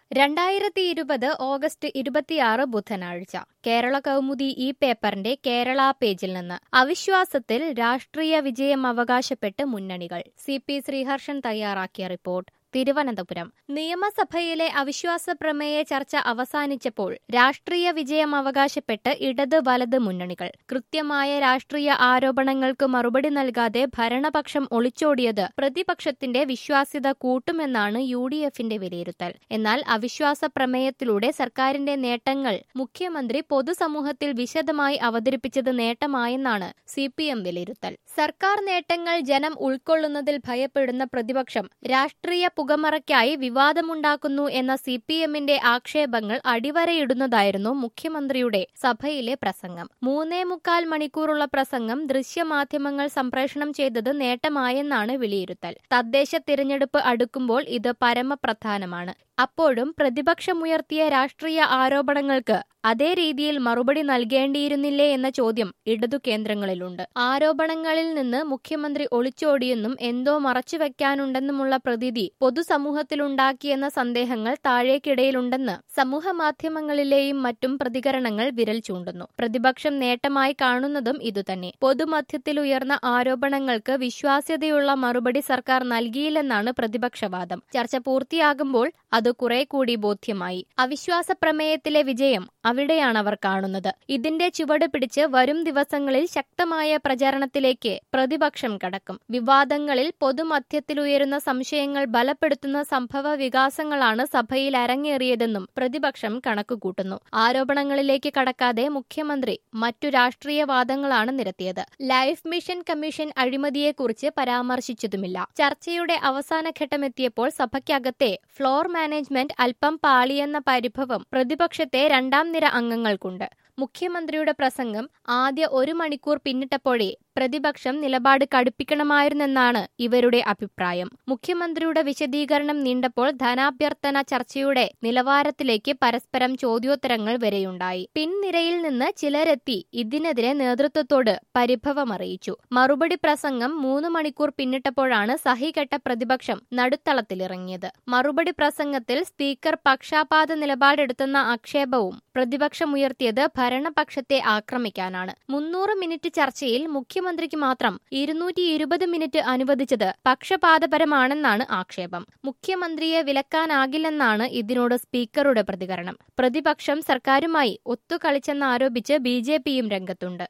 രണ്ടായിരത്തി ഇരുപത് ഓഗസ്റ്റ് ഇരുപത്തിയാറ് ബുധനാഴ്ച കേരള കൗമുദി ഈ പേപ്പറിന്റെ കേരള പേജിൽ നിന്ന് അവിശ്വാസത്തിൽ രാഷ്ട്രീയ വിജയം അവകാശപ്പെട്ട് മുന്നണികൾ സി പി ശ്രീഹർഷൻ തയ്യാറാക്കിയ റിപ്പോർട്ട് തിരുവനന്തപുരം നിയമസഭയിലെ അവിശ്വാസ പ്രമേയ ചർച്ച അവസാനിച്ചപ്പോൾ രാഷ്ട്രീയ വിജയം അവകാശപ്പെട്ട് ഇടത് വലത് മുന്നണികൾ കൃത്യമായ രാഷ്ട്രീയ ആരോപണങ്ങൾക്ക് മറുപടി നൽകാതെ ഭരണപക്ഷം ഒളിച്ചോടിയത് പ്രതിപക്ഷത്തിന്റെ വിശ്വാസ്യത കൂട്ടുമെന്നാണ് യു ഡി എഫിന്റെ വിലയിരുത്തൽ എന്നാൽ അവിശ്വാസ പ്രമേയത്തിലൂടെ സർക്കാരിന്റെ നേട്ടങ്ങൾ മുഖ്യമന്ത്രി പൊതുസമൂഹത്തിൽ വിശദമായി അവതരിപ്പിച്ചത് നേട്ടമായെന്നാണ് സി പി എം വിലയിരുത്തൽ സർക്കാർ നേട്ടങ്ങൾ ജനം ഉൾക്കൊള്ളുന്നതിൽ ഭയപ്പെടുന്ന പ്രതിപക്ഷം രാഷ്ട്രീയ പുകമറയ്ക്കായി വിവാദമുണ്ടാക്കുന്നു എന്ന സി പി എമ്മിന്റെ ആക്ഷേപങ്ങൾ അടിവരയിടുന്നതായിരുന്നു മുഖ്യമന്ത്രിയുടെ സഭയിലെ പ്രസംഗം മൂന്നേ മുക്കാൽ മണിക്കൂറുള്ള പ്രസംഗം ദൃശ്യമാധ്യമങ്ങൾ സംപ്രേഷണം ചെയ്തത് നേട്ടമായെന്നാണ് വിലയിരുത്തൽ തദ്ദേശ തിരഞ്ഞെടുപ്പ് അടുക്കുമ്പോൾ ഇത് പരമപ്രധാനമാണ് അപ്പോഴും പ്രതിപക്ഷമുയർത്തിയ രാഷ്ട്രീയ ആരോപണങ്ങൾക്ക് അതേ രീതിയിൽ മറുപടി നൽകേണ്ടിയിരുന്നില്ലേ എന്ന ചോദ്യം ഇടതു കേന്ദ്രങ്ങളിലുണ്ട് ആരോപണങ്ങളിൽ നിന്ന് മുഖ്യമന്ത്രി ഒളിച്ചോടിയെന്നും എന്തോ മറച്ചുവെക്കാനുണ്ടെന്നുമുള്ള പ്രതീതി പൊതുസമൂഹത്തിലുണ്ടാക്കിയെന്ന സന്ദേഹങ്ങൾ താഴേക്കിടയിലുണ്ടെന്ന് സമൂഹ മാധ്യമങ്ങളിലെയും മറ്റും പ്രതികരണങ്ങൾ വിരൽ ചൂണ്ടുന്നു പ്രതിപക്ഷം നേട്ടമായി കാണുന്നതും ഇതുതന്നെ പൊതുമധ്യത്തിലുയർന്ന ആരോപണങ്ങൾക്ക് വിശ്വാസ്യതയുള്ള മറുപടി സർക്കാർ നൽകിയില്ലെന്നാണ് പ്രതിപക്ഷവാദം ചർച്ച പൂർത്തിയാകുമ്പോൾ അത് കുറെ കൂടി ബോധ്യമായി അവിശ്വാസ പ്രമേയത്തിലെ വിജയം അവിടെയാണ് അവർ കാണുന്നത് ഇതിന്റെ ചുവട് പിടിച്ച് വരും ദിവസങ്ങളിൽ ശക്തമായ പ്രചാരണത്തിലേക്ക് പ്രതിപക്ഷം കടക്കും വിവാദങ്ങളിൽ പൊതുമധ്യത്തിലുയരുന്ന സംശയങ്ങൾ ബലപ്പെടുത്തുന്ന സംഭവ വികാസങ്ങളാണ് സഭയിൽ അരങ്ങേറിയതെന്നും പ്രതിപക്ഷം കണക്കുകൂട്ടുന്നു ആരോപണങ്ങളിലേക്ക് കടക്കാതെ മുഖ്യമന്ത്രി മറ്റു രാഷ്ട്രീയ വാദങ്ങളാണ് നിരത്തിയത് ലൈഫ് മിഷൻ കമ്മീഷൻ അഴിമതിയെക്കുറിച്ച് പരാമർശിച്ചതുമില്ല ചർച്ചയുടെ അവസാന ഘട്ടമെത്തിയപ്പോൾ സഭയ്ക്കകത്തെ ഫ്ലോർ മാനേജ്മെന്റ് അല്പം പാളിയെന്ന പരിഭവം പ്രതിപക്ഷത്തെ രണ്ടാം നിര അംഗങ്ങൾക്കുണ്ട് മുഖ്യമന്ത്രിയുടെ പ്രസംഗം ആദ്യ ഒരു മണിക്കൂർ പിന്നിട്ടപ്പോഴേ പ്രതിപക്ഷം നിലപാട് കടുപ്പിക്കണമായിരുന്നെന്നാണ് ഇവരുടെ അഭിപ്രായം മുഖ്യമന്ത്രിയുടെ വിശദീകരണം നീണ്ടപ്പോൾ ധനാഭ്യർത്ഥന ചർച്ചയുടെ നിലവാരത്തിലേക്ക് പരസ്പരം ചോദ്യോത്തരങ്ങൾ വരെയുണ്ടായി പിൻനിരയിൽ നിന്ന് ചിലരെത്തി ഇതിനെതിരെ നേതൃത്വത്തോട് പരിഭവമറിയിച്ചു മറുപടി പ്രസംഗം മൂന്ന് മണിക്കൂർ പിന്നിട്ടപ്പോഴാണ് സഹികെട്ട പ്രതിപക്ഷം നടുത്തളത്തിലിറങ്ങിയത് മറുപടി പ്രസംഗത്തിൽ സ്പീക്കർ പക്ഷാപാത നിലപാടെടുത്തെന്ന ആക്ഷേപവും പ്രതിപക്ഷമുയർത്തിയത് ഭരണപക്ഷത്തെ ആക്രമിക്കാനാണ് മുന്നൂറ് മിനിറ്റ് ചർച്ചയിൽ മുഖ്യമന്ത്രിക്ക് മാത്രം ഇരുന്നൂറ്റി ഇരുപത് മിനിറ്റ് അനുവദിച്ചത് പക്ഷപാതപരമാണെന്നാണ് ആക്ഷേപം മുഖ്യമന്ത്രിയെ വിലക്കാനാകില്ലെന്നാണ് ഇതിനോട് സ്പീക്കറുടെ പ്രതികരണം പ്രതിപക്ഷം സർക്കാരുമായി ഒത്തുകളിച്ചെന്നാരോപിച്ച് ബി ജെ പിയും രംഗത്തുണ്ട്